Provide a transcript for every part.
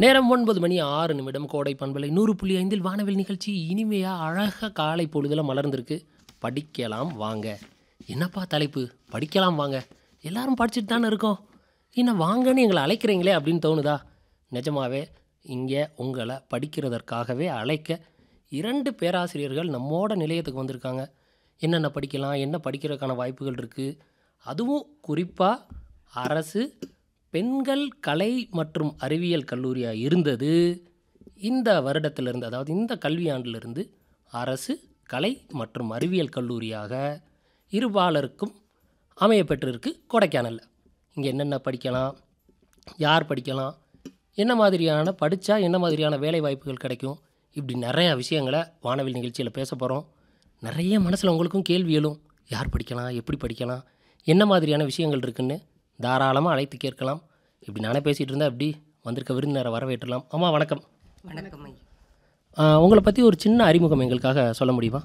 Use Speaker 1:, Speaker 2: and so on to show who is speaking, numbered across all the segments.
Speaker 1: நேரம் ஒன்பது மணி ஆறு நிமிடம் கோடை பண்பலை நூறு புள்ளி ஐந்தில் வானவில் நிகழ்ச்சி இனிமையாக அழகாக காலை பொழுதில் மலர்ந்திருக்கு படிக்கலாம் வாங்க என்னப்பா தலைப்பு படிக்கலாம் வாங்க எல்லாரும் படிச்சுட்டு தானே இருக்கோம் என்ன வாங்கன்னு எங்களை அழைக்கிறீங்களே அப்படின்னு தோணுதா நிஜமாவே இங்கே உங்களை படிக்கிறதற்காகவே அழைக்க இரண்டு பேராசிரியர்கள் நம்மோட நிலையத்துக்கு வந்திருக்காங்க என்னென்ன படிக்கலாம் என்ன படிக்கிறதுக்கான வாய்ப்புகள் இருக்குது அதுவும் குறிப்பாக அரசு பெண்கள் கலை மற்றும் அறிவியல் கல்லூரியாக இருந்தது இந்த வருடத்திலிருந்து அதாவது இந்த கல்வியாண்டிலிருந்து அரசு கலை மற்றும் அறிவியல் கல்லூரியாக இருபாலருக்கும் அமைய பெற்றிருக்கு கொடைக்கானலில் இங்கே என்னென்ன படிக்கலாம் யார் படிக்கலாம் என்ன மாதிரியான படித்தா என்ன மாதிரியான வேலை வாய்ப்புகள் கிடைக்கும் இப்படி நிறையா விஷயங்களை வானவில் நிகழ்ச்சியில் பேச போகிறோம் நிறைய மனசில் உங்களுக்கும் கேள்வி எழும் யார் படிக்கலாம் எப்படி படிக்கலாம் என்ன மாதிரியான விஷயங்கள் இருக்குன்னு தாராளமாக அழைத்து கேட்கலாம் இப்படி நானே பேசிகிட்டு இருந்தால் அப்படி வந்திருக்க விருந்தினரை வரவேற்றலாம் அம்மா வணக்கம்
Speaker 2: வணக்கம் ஐயா
Speaker 1: ஆ, உங்களை பற்றி ஒரு சின்ன அறிமுகம் எங்களுக்காக சொல்ல முடியுமா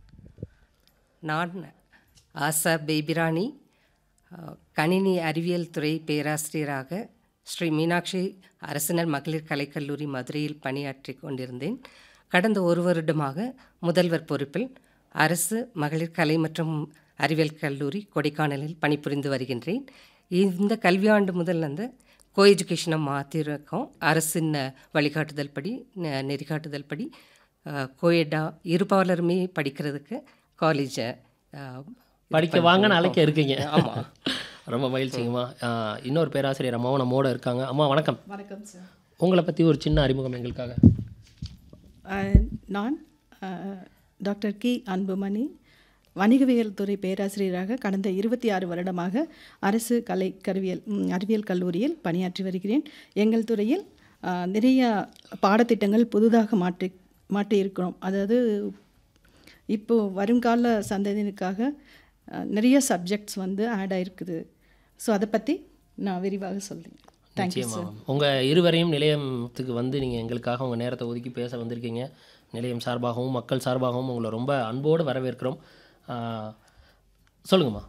Speaker 2: நான் ஆசா பேபிராணி அஹ், கணினி அறிவியல் துறை பேராசிரியராக ஸ்ரீ மீனாட்சி அரசினர் மகளிர் கலைக்கல்லூரி மதுரையில் பணியாற்றி கொண்டிருந்தேன் கடந்த ஒரு வருடமாக முதல்வர் பொறுப்பில் அரசு மகளிர் கலை மற்றும் அறிவியல் கல்லூரி கொடைக்கானலில் பணிபுரிந்து வருகின்றேன் இந்த கல்வியாண்டு முதல் வந்து கோ எஜுகேஷனை மாற்றிருக்கோம் அரசின் வழிகாட்டுதல் படி நெ- நெறிகாட்டுதல் படி கோயடா இருபாலருமே படிக்கிறதுக்கு காலேஜை
Speaker 1: படிக்க வாங்கன்னு அழைக்க இருக்கீங்க
Speaker 2: ஆமாம்
Speaker 1: ரொம்ப மகிழ்ச்சிங்கம்மா ஆ, இன்னொரு பேராசிரியர் அம்மாவும் நம்மோட இருக்காங்க அம்மா வணக்கம்
Speaker 3: வணக்கம் சார்
Speaker 1: உங்களை பற்றி ஒரு சின்ன அறிமுகம் எங்களுக்காக
Speaker 3: அஹ், நான் அஹ், டாக்டர் கி அன்புமணி வணிகவியல் துறை பேராசிரியராக கடந்த இருபத்தி ஆறு வருடமாக அரசு கலை கருவியல் ம், அறிவியல் கல்லூரியில் பணியாற்றி வருகிறேன் எங்கள் துறையில் அஹ், நிறைய பாடத்திட்டங்கள் புதிதாக மாற்றி மாற்றியிருக்கிறோம் அதாவது இப்போது வருங்கால சந்ததியினருக்காக அஹ், நிறைய சப்ஜெக்ட்ஸ் வந்து ஆட் ஆயிருக்குது ஸோ அதை பற்றி நான் விரிவாக சொல்கிறேன் தேங்க்யூ
Speaker 1: நிச்சயமா உங்கள் இருவரையும் நிலையத்துக்கு வந்து நீங்கள் எங்களுக்காக உங்கள் நேரத்தை ஒதுக்கி பேச வந்திருக்கீங்க நிலையம் சார்பாகவும் மக்கள் சார்பாகவும் உங்களை ரொம்ப அன்போடு வரவேற்கிறோம் ஆ, சொல்லுங்கம்மா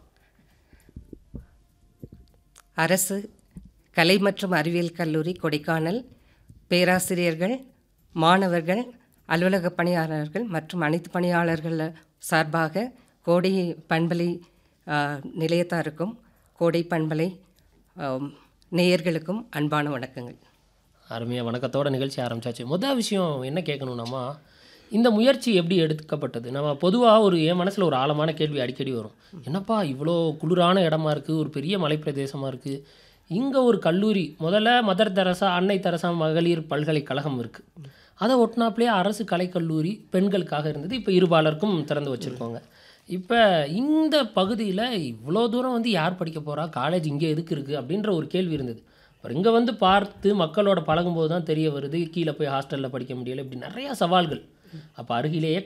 Speaker 2: அரசு கலை மற்றும் அறிவியல் கல்லூரி கொடைக்கானல் பேராசிரியர்கள் மாணவர்கள் அலுவலக பணியாளர்கள் மற்றும் அனைத்து பணியாளர்கள் சார்பாக கோடை பண்பலை ஆ, நிலையத்தாருக்கும் கோடை பண்பலை ஆம், நேயர்களுக்கும் அன்பான வணக்கங்கள்
Speaker 1: அருமையாக வணக்கத்தோட நிகழ்ச்சி ஆரம்பிச்சாச்சு முதல் விஷயம் என்ன கேட்கணும்னாமா இந்த முயற்சி எப்படி எடுக்கப்பட்டது நம்ம பொதுவாக ஒரு என் மனசில் ஒரு ஆழமான கேள்வி அடிக்கடி வரும் என்னப்பா இவ்வளோ குளிரான இடமா இருக்குது ஒரு பெரிய மலைப்பிரதேசமாக இருக்குது இங்கே ஒரு கல்லூரி முதல்ல மதர் தெரசா அன்னை தெரசா மகளிர் பல்கலைக்கழகம் இருக்குது அதை ஒட்டினாப்லேயே அரசு கலைக்கல்லூரி பெண்களுக்காக இருந்தது இப்போ இருபாலருக்கும் திறந்து வச்சுருக்கோங்க இப்போ இந்த பகுதியில் இவ்வளோ தூரம் வந்து யார் படிக்க போகிறா காலேஜ் இங்கே எதுக்கு இருக்குது அப்படின்ற ஒரு கேள்வி இருந்தது அப்புறம் இங்கே வந்து பார்த்து மக்களோட பழகும்போது தான் தெரிய வருது கீழே போய் ஹாஸ்டலில் படிக்க முடியல இப்படி நிறையா சவால்கள் அப்போ அருகிலேயே